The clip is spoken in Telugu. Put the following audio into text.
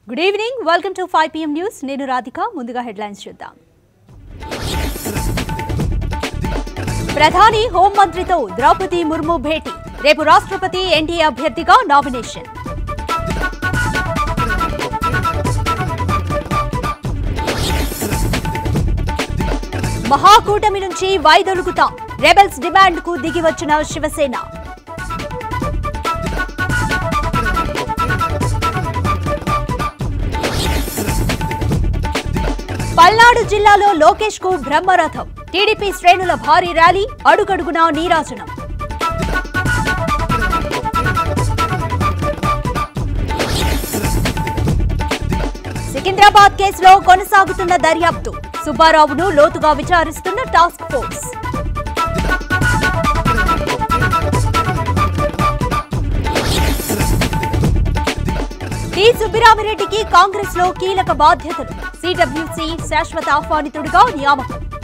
good evening welcome to five PM news నేను రాధిక ముందుగా హెడ్లైన్స్ చూద్దాం ప్రధాని హోంమంత్రితో ద్రౌపది ముర్ము భేటీ రేపు రాష్ట్రపతి ఎన్డీఏ అభ్యర్థిగా నామినేషన్ మహాకూటమి నుంచి వైదొలుగుతాం రెబెల్స్ డిమాండ్ కు దిగి వచ్చిన శివసేన పల్నాడు జిల్లాలో లోకేష్ కు బ్రహ్మరథం టీడీపీ శ్రేణుల భారీ ర్యాలీ అడుగడుగునా నీరాజనం సికింద్రాబాద్ కేసులో కొనసాగుతున్న దర్యాప్తు సుబ్బారావును లోతుగా విచారిస్తున్న టాస్క్ ఫోర్స్ టి సుబ్బిరామిరెడ్డికి కాంగ్రెస్ లో కీలక బాధ్యతలు సిడబ్ల్యూసీ శాశ్వత ఆహ్వానితుడిగా నియామకం